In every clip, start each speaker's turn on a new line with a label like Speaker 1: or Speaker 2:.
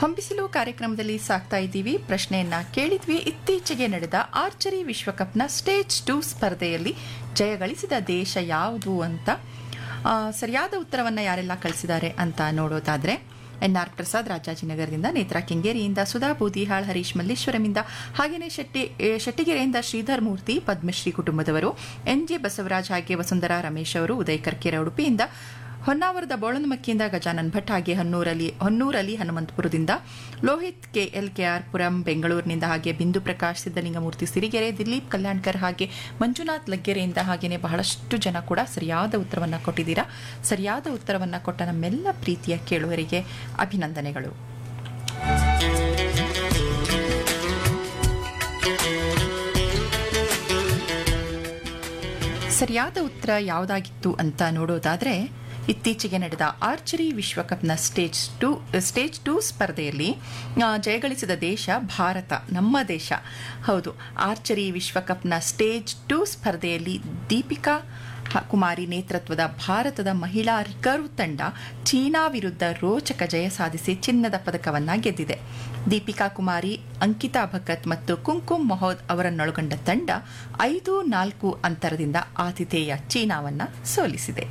Speaker 1: ಹೊಂಬಿಸಿಲು ಕಾರ್ಯಕ್ರಮದಲ್ಲಿ ಸಾಕ್ತಾ ಇದ್ದೀವಿ ಪ್ರಶ್ನೆಯನ್ನ ಕೇಳಿದ್ವಿ ಇತ್ತೀಚೆಗೆ ನಡೆದ ಆರ್ಚರಿ ವಿಶ್ವಕಪ್ನ ಸ್ಟೇಜ್ ಟೂ ಸ್ಪರ್ಧೆಯಲ್ಲಿ ಜಯಗಳಿಸಿದ ದೇಶ ಯಾವುದು ಅಂತ ಆ, ಸರಿಯಾದ ಉತ್ತರವನ್ನ ಯಾರೆಲ್ಲ ಕಳಿಸಿದ್ದಾರೆ ಅಂತ ನೋಡೋದಾದ್ರೆ ಎನ್ ಆರ್ ಪ್ರಸಾದ್ ರಾಜಾಜಿನಗರದಿಂದ ನೇತ್ರಾ ಕೆಂಗೇರಿಯಿಂದ ಸುಧಾ ಬೂದಿಹಾಳ್ ಹರೀಶ್ ಮಲ್ಲೇಶ್ವರಮಿಂದ ಹಾಗೆಯೇ ಶೆಟ್ಟಿ ಏ, ಶೆಟ್ಟಿಗೆರೆಯಿಂದ ಶ್ರೀಧರ್ ಮೂರ್ತಿ ಪದ್ಮಶ್ರೀ ಕುಟುಂಬದವರು ಎನ್ ಜೆ ಬಸವರಾಜ್ ಹಾಗೆ ವಸುಂಧರಾ ರಮೇಶ್ ಅವರು ಉದಯ್ ಕರ್ಕೇರ ಉಡುಪಿಯಿಂದ ಹೊನ್ನಾವರದ ಬೋಳನಮಕ್ಕಿಯಿಂದ ಗಜಾನನ್ ಭಟ್ ಹಾಗೆ ಹೊನ್ನೂರಲ್ಲಿ ಹೊನ್ನೂರಲ್ಲಿ ಹನುಮಂತಪುರದಿಂದ Lohith K L K R Puram ಬೆಂಗಳೂರಿನಿಂದ ಹಾಗೆ ಬಿಂದು ಪ್ರಕಾಶ್ ಸಿದ್ದಲಿಂಗಮೂರ್ತಿ ಸಿರಿಗೆರೆ ದಿಲೀಪ್ ಕಲ್ಯಾಣ್ಕರ್ ಹಾಗೆ ಮಂಜುನಾಥ್ ಲಗ್ಗೆರೆಯಿಂದ ಹಾಗೆಯೇ ಬಹಳಷ್ಟು ಜನ ಕೂಡ ಸರಿಯಾದ ಉತ್ತರವನ್ನು ಕೊಟ್ಟಿದ್ದೀರಾ ಸರಿಯಾದ ಉತ್ತರವನ್ನು ಕೊಟ್ಟ ನಮ್ಮೆಲ್ಲ ಪ್ರೀತಿಯ ಕೇಳುವರಿಗೆ ಅಭಿನಂದನೆಗಳು ಸರಿಯಾದ ಉತ್ತರ ಯಾವುದಾಗಿತ್ತು ಅಂತ ನೋಡೋದಾದ್ರೆ ಇತ್ತೀಚೆಗೆ ನಡೆದ ಆರ್ಚರಿ ವಿಶ್ವಕಪ್ನ ಸ್ಟೇಜ್ ಟೂ ಸ್ಟೇಜ್ ಟೂ ಸ್ಪರ್ಧೆಯಲ್ಲಿ ಆ, ಜಯಗಳಿಸಿದ ದೇಶ ಭಾರತ ನಮ್ಮ ದೇಶ ಹೌದು ಆರ್ಚರಿ ವಿಶ್ವಕಪ್ನ ಸ್ಟೇಜ್ ಟೂ ಸ್ಪರ್ಧೆಯಲ್ಲಿ ದೀಪಿಕಾ ಹ- ಕುಮಾರಿ ನೇತೃತ್ವದ ಭಾರತದ ಮಹಿಳಾ ರಿಕರ್ವ್ ತಂಡ ಚೀನಾ ವಿರುದ್ಧ ರೋಚಕ ಜಯ ಸಾಧಿಸಿ ಚಿನ್ನದ ಪದಕವನ್ನ ಗೆದ್ದಿದೆ ದೀಪಿಕಾ ಕುಮಾರಿ ಅಂಕಿತಾ ಭಗತ್ ಮತ್ತು ಕುಂಕುಮ್ ಮೊಹೋದ್ ಅವರನ್ನೊಳಗೊಂಡ ತಂಡ ಐದು ನಾಲ್ಕು ಅಂತರದಿಂದ ಆತಿಥೇಯ ಚೀನಾವನ್ನ ಸೋಲಿಸಿದೆ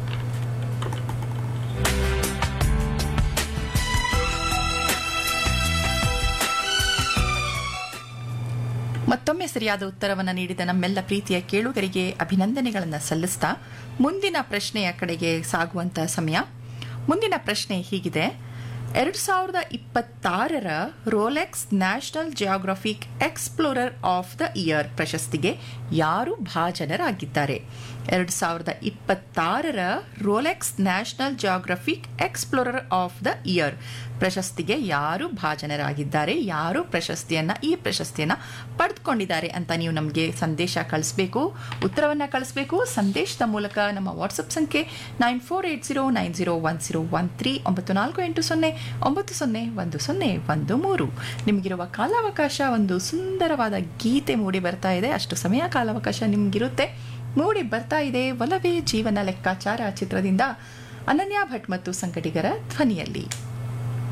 Speaker 1: ಮತ್ತೊಮ್ಮೆ ಸರಿಯಾದ ಉತ್ತರವನ್ನು ನೀಡಿದ ನಮ್ಮೆಲ್ಲ ಪ್ರೀತಿಯ ಕೇಳುಗರಿಗೆ ಅಭಿನಂದನೆಗಳನ್ನು ಸಲ್ಲಿಸ್ತಾ ಮುಂದಿನ ಪ್ರಶ್ನೆಯ ಕಡೆಗೆ ಸಾಗುವಂತ ಸಮಯ ಮುಂದಿನ ಪ್ರಶ್ನೆ ಹೀಗಿದೆ ಎರಡು ಸಾವಿರದ ಇಪ್ಪತ್ತಾರರ Rolex National Geographic explorer of the year ಪ್ರಶಸ್ತಿಗೆ ಯಾರು ಭಾಜನರಾಗಿದ್ದಾರೆ ಎರಡು ಸಾವಿರದ ಇಪ್ಪತ್ತಾರರ Rolex National Geographic explorer of the year ಪ್ರಶಸ್ತಿಗೆ ಯಾರು ಭಾಜನರಾಗಿದ್ದಾರೆ ಯಾರು ಪ್ರಶಸ್ತಿಯನ್ನ ಈ ಪ್ರಶಸ್ತಿಯನ್ನ ಪಡೆದುಕೊಂಡಿದ್ದಾರೆ ಅಂತ ನೀವು ನಮಗೆ ಸಂದೇಶ ಕಳಿಸ್ಬೇಕು ಉತ್ತರವನ್ನ ಕಳಿಸ್ಬೇಕು ಸಂದೇಶದ ಮೂಲಕ ನಮ್ಮ ವಾಟ್ಸಪ್ ಸಂಖ್ಯೆ nine four eight zero nine zero one zero one three ಒಂಬತ್ತು ನಾಲ್ಕು ಎಂಟು ಸೊನ್ನೆ ಒಂಬತ್ತು ಸೊನ್ನೆ ಒಂದು ಸೊನ್ನೆ ಒಂದು ಮೂರು ನಿಮಗಿರುವ ಕಾಲಾವಕಾಶ ಒಂದು ಸುಂದರವಾದ ಗೀತೆ ಮೂಡಿ ಬರ್ತಾ ಇದೆ ಅಷ್ಟು ಸಮಯ ಕಾಲಾವಕಾಶ ನಿಮ್ಗಿರುತ್ತೆ ಮೂಡಿ ಬರ್ತಾ ಇದೆ ಒಲವೇ ಜೀವನ ಲೆಕ್ಕಾಚಾರ ಚಿತ್ರದಿಂದ ಅನನ್ಯ ಭಟ್ ಮತ್ತು ಸಂಗಡಿಗರ ಧ್ವನಿಯಲ್ಲಿ